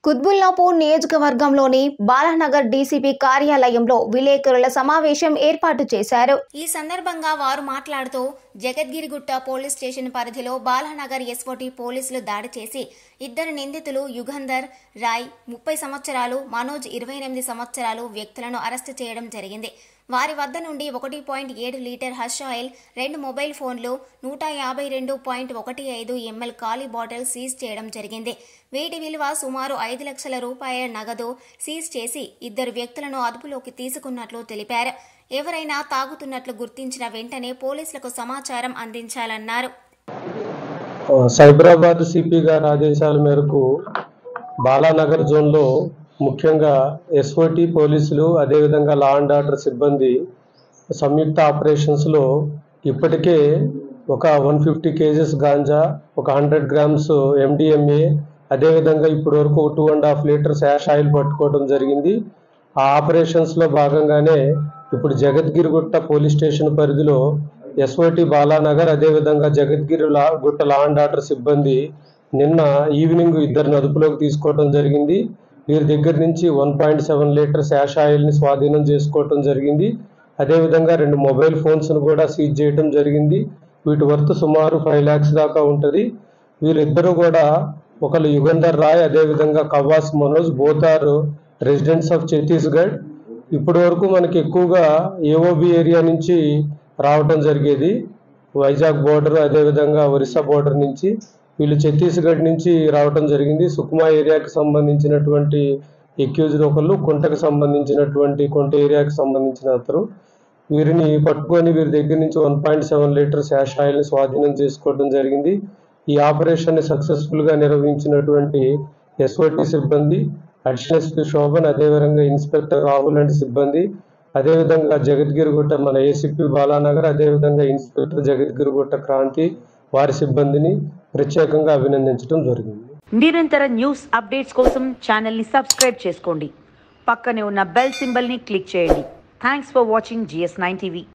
కుత్బుల్లాపూర్ నియోజకవర్గంలోని బాలానగర్ డీసీపీ కార్యాలయంలో విలేకరుల సమావేశం ఏర్పాటు చేశారు ఈ సందర్భంగా వారు మాట్లాడుతూ జగద్గిరిగుట్ట పోలీస్ స్టేషన్ పరిధిలో బాలానగర్ ఎస్ఓటీ పోలీసులు దాడి చేసి ఇద్దరు నిందితులు యుగంధర్ రాయ్ ముప్పై సంవత్సరాలు మనోజ్ ఇరవై ఎనిమిది సంవత్సరాలు వ్యక్తులను అరెస్టు చేయడం జరిగింది వారి వద్ద నుండి ఒకటి పాయింట్ ఏడు లీటర్ హర్ష్ ఆయిల్ రెండు మొబైల్ ఫోన్లు నూట యాభై రెండు పాయింట్ ఒకటి ఐదు ఎంఎల్ ఖాళీ బాటిల్ సీజ్ చేయడం జరిగింది వీటి విలువ సుమారు ఐదు లక్షల రూపాయల నగదు సీజ్ చేసి ఇద్దరు వ్యక్తులను అదుపులోకి తీసుకున్నట్లు తెలిపారు ఎవరైనా తాగుతున్నట్లు గుర్తించిన వెంటనే పోలీసులకు సమాచారం అందించాలన్నారు సైబరాబాద్ సిపి గారి ఆదేశాల మేరకు బాలానగర్ జోన్లో ముఖ్యంగా ఎస్ఓటి పోలీసులు అదేవిధంగా లా అండ్ ఆర్డర్ సిబ్బంది సంయుక్త ఆపరేషన్స్లో ఇప్పటికే ఒక వన్ ఫిఫ్టీ కేజెస్ గాంజా ఒక హండ్రెడ్ గ్రామ్స్ ఎండిఎంఏ అదేవిధంగా ఇప్పటి వరకు two and half liters hash oil పట్టుకోవడం జరిగింది ఆ ఆపరేషన్స్లో భాగంగానే ఇప్పుడు జగద్గిరిగుట్ట పోలీస్ స్టేషన్ పరిధిలో ఎస్ఓటి బాలానగర్ అదేవిధంగా జగద్గిరి లా గుట్ట లా అండ్ ఆర్డర్ సిబ్బంది నిన్న ఈవినింగ్ ఇద్దరిని అదుపులోకి తీసుకోవడం జరిగింది వీరి దగ్గర నుంచి one point seven liters hash ఆయిల్ని స్వాధీనం చేసుకోవటం జరిగింది అదేవిధంగా రెండు మొబైల్ ఫోన్స్ను కూడా సీజ్ చేయడం జరిగింది వీటి వర్త్ సుమారు ఫైవ్ ల్యాక్స్ దాకా ఉంటుంది వీరిద్దరూ కూడా ఒకరు యుగంధర్ రాయ్ అదేవిధంగా Kawas Manoj both are residents of Chhattisgarh ఇప్పటి వరకు మనకి ఎక్కువగా ఏఓబి ఏరియా నుంచి రావటం జరిగేది వైజాగ్ బోర్డర్ అదేవిధంగా ఒరిస్సా బోర్డర్ నుంచి వీళ్ళు ఛత్తీస్గఢ్ నుంచి రావటం జరిగింది సుక్మా ఏరియాకి సంబంధించినటువంటి ఎక్యూజ్డ్ ఒకళ్ళు కుంటకు సంబంధించినటువంటి కొంట ఏరియాకి సంబంధించిన అతరు వీరిని పట్టుకొని వీరి దగ్గర నుంచి one point seven liters hash ఆయిల్ని స్వాధీనం చేసుకోవడం జరిగింది ఈ ఆపరేషన్ని సక్సెస్ఫుల్గా నిర్వహించినటువంటి ఎస్ఓటి సిబ్బంది అడిషనల్ ఎస్పీ శోభన్ అదేవిధంగా ఇన్స్పెక్టర్ రాహుల్ అండ్ సిబ్బంది అదేవిధంగా జగద్గిరిగుట్ట మన ఏసీపీ బాలానగర్ అదేవిధంగా ఇన్స్పెక్టర్ జగద్గిరిగుట్ట క్రాంతి వారి సిబ్బందిని ప్రత్యేకంగా అభినందించడం జరిగింది నిరంతర న్యూస్ అప్డేట్స్ కోసం ఛానల్ని సబ్స్క్రైబ్ చేసుకోండి పక్కనే ఉన్న బెల్ సింబల్ని క్లిక్ చేయండి thanks for watching G S nine TV